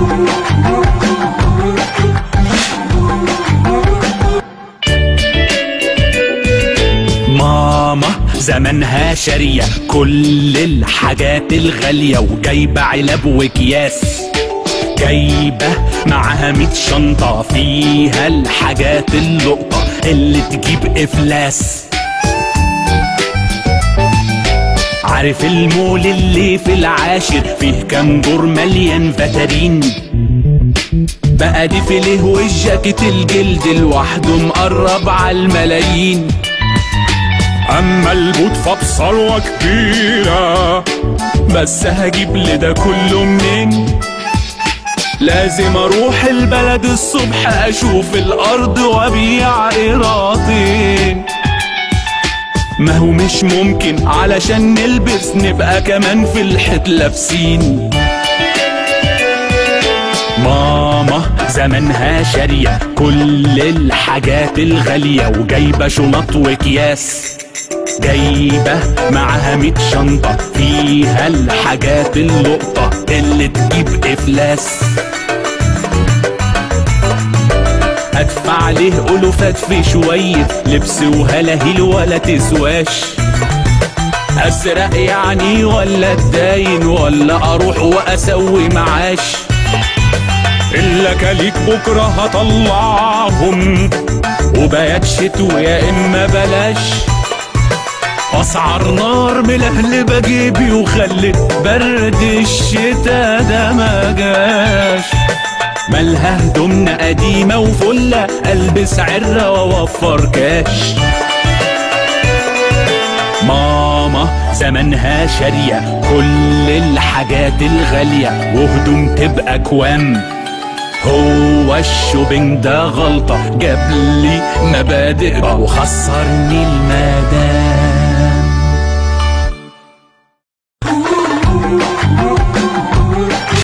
ماما زمنها شارية كل الحاجات الغالية وجايبة علب وكياس جايبة معاها ميت شنطة فيها الحاجات اللقطة اللي تجيب إفلاس عارف المول اللي في العاشر فيه كام دور مليان فترين بقى دي فيليه والجاكيت الجلد لوحده مقرب على الملايين اما البوت فبصروة كبيرة بس هجيب لده كله منين لازم اروح البلد الصبح اشوف الارض وابيع قراطين ما هو مش ممكن علشان نلبس نبقى كمان في الحيط لابسين ماما زمنها شارية كل الحاجات الغالية وجايبة شنط وكياس جايبة معاها ميت شنطة فيها الحاجات اللقطة اللي تجيب إفلاس أدفع عليه ألوفات في شوية لبس وهلاهيل ولا تسواش أسرق يعني ولا اتداين ولا أروح وأسوي معاش إلا كليك بكرة هطلعهم وبيات شتو يا إما بلاش أسعار نار ملهلبة جيبي وخلت برد الشتا ده ما جاش مالها هدومنا قديمة وفلة ألبس عرة وأوفر كاش ماما زمنها شارية كل الحاجات الغالية وهدوم تبقى كوام هو الشوبينج ده غلطة جاب لي مبادئ وخسرني المدام